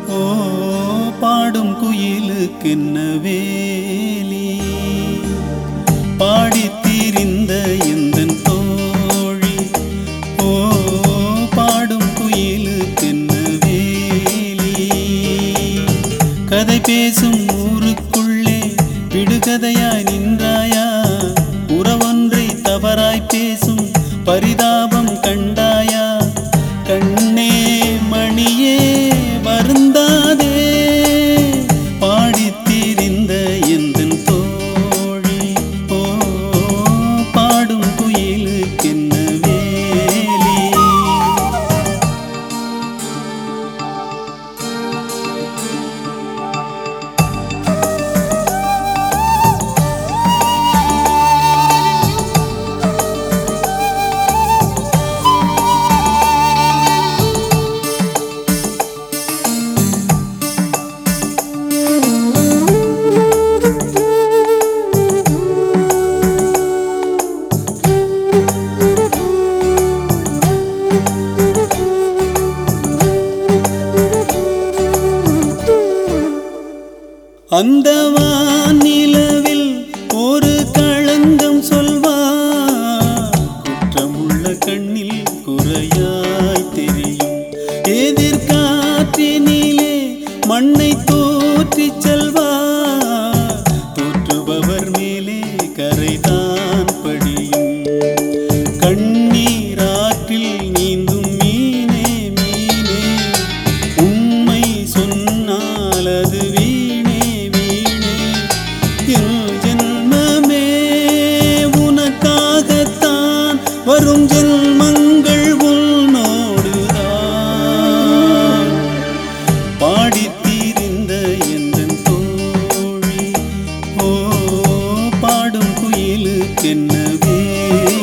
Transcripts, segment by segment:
ஓ பாடும் குயிலுக்கென்ன வேலி பாடித் திரிந்த எந்தன் தோழி ஓ பாடும் குயிலுக்கென்ன வேலி கதை பேசும் ஊருக்குள்ளே விடுகதையாய் நின்றாயா உறவொன்றை தவறாய் பேசும் பரிதாபம் கண்டாயா கண்ணே மணியே வருந்தாதே பாடித் திரிந்த எந்தன் தோழி ஓ பாடும் குயிலுக்கென்ன வேலி அந்த வானிலவில் ஒரு களங்கம் சொல்வார் குற்றமுள்ள கண்ணில் குறையாய் தெரியும் எதிர்காற்றினிலே மண்ணை தோற்றிச் செல்வார் தோற்றுபவர் மேலே கரைதான் படியும் கண்ணீராற்றில் நீந்தும் மீனே மீனே உண்மை சொன்னால் அது வீணே வீணே என் ஜென்மமே உனக்காகத்தான் வரும் ஜென்மங்கள் உன்னோடுதான் பாடித் தீரிந்த எந்தன் தோழி ஓ பாடும் குயிலுக்கென்ன வேலி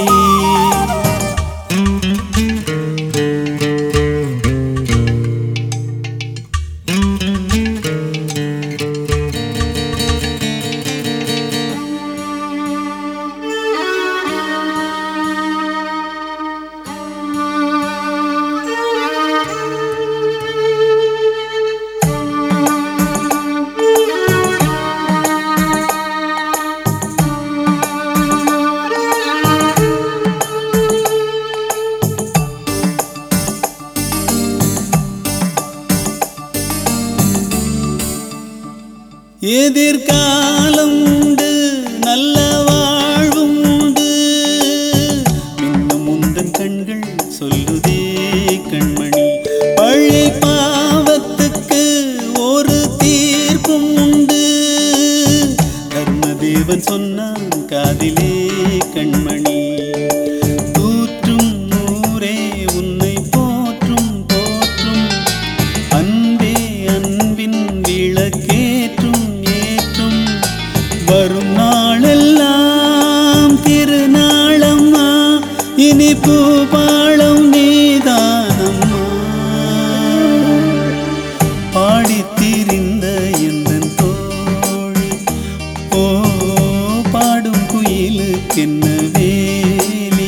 எதிர்காலம் உண்டு நல்ல வாழ்வும் உண்டு மின்னும் முந்தன் கண்கள் சொல்லுதே கண்மணி பழி பாவத்துக்கு ஒரு தீர்ப்பும் உண்டு தர்மதேவன் சொன்னான் காதிலே கண்மணி தூற்றும் ஊரே உன்னை போற்றும் போற்றும் அன்பே அன்பின் விளக்கேற்றும் ஏற்றும் வரும் நாளெல்லாம் திருநாளம்மா இனி பூபாளம் நீதானம்மா பாடித் திரிந்த எந்தன் தோழி ஓ பாடும் குயிலுக்கென்ன வேலி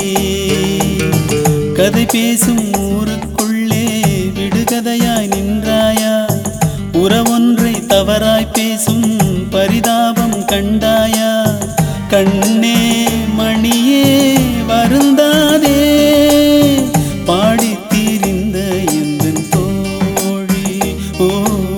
கதை பேசும் ஊருக்குள்ளே விடுகதையாய் நின்றாயா உறவொன்றை தவறாய் பேசும் பரிதாபம் கண்டாயா கண்ணே மணியே வருந்தாதே பாடித் திரிந்த எந்தன் தோழி ஓ